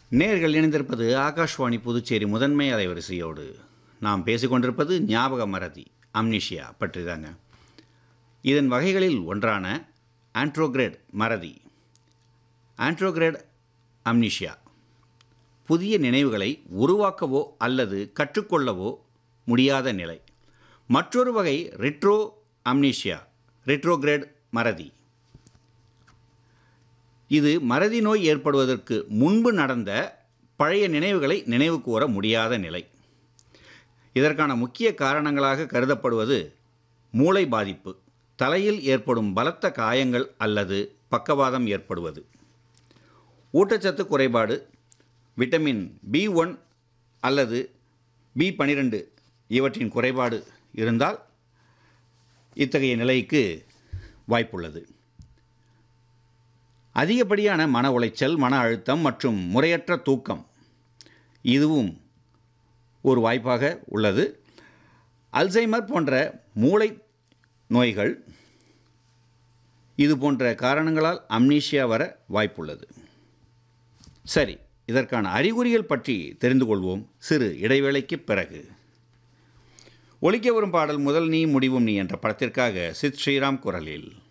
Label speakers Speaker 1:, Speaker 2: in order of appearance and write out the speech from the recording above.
Speaker 1: நேர்கள் இணைந்திருப்பது ஆகாஷ்வாணி புதுச்சேரி முதன்மை அலைவரிசையோடு நாம் பேசிக்கொண்டிருப்பது ஞாபக மறதி அம்னிஷியா பற்றி தாங்க இதன் வகைகளில் ஒன்றான ஆண்ட்ரோகிரேட் மறதி ஆண்ட்ரோகிரேட் அம்னிஷியா புதிய நினைவுகளை உருவாக்கவோ அல்லது கற்றுக்கொள்ளவோ முடியாத நிலை மற்றொரு வகை ரெட்ரோ அம்னீஷியா ரெட்ரோகிரேட் மறதி இது மறதி நோய் ஏற்படுவதற்கு முன்பு நடந்த பழைய நினைவுகளை நினைவு கூற முடியாத நிலை இதற்கான முக்கிய காரணங்களாக கருதப்படுவது மூளை பாதிப்பு தலையில் ஏற்படும் பலத்த காயங்கள் அல்லது பக்கவாதம் ஏற்படுவது ஊட்டச்சத்து குறைபாடு விட்டமின் பி ஒன் அல்லது பி பனிரெண்டு இவற்றின் குறைபாடு இருந்தால் இத்தகைய நிலைக்கு வாய்ப்புள்ளது அதிகப்படியான மன உளைச்சல் மன அழுத்தம் மற்றும் முறையற்ற தூக்கம் இதுவும் ஒரு வாய்ப்பாக உள்ளது அல்சைமர் போன்ற மூளை நோய்கள் இது போன்ற காரணங்களால் அம்னீஷியா வர வாய்ப்புள்ளது சரி இதற்கான அறிகுறிகள் பற்றி தெரிந்து கொள்வோம் சிறு இடைவேளைக்கு பிறகு ஒலிக்க வரும் பாடல் முதல் நீ முடிவும் நீ என்ற படத்திற்காக சித் ஸ்ரீராம் குரலில்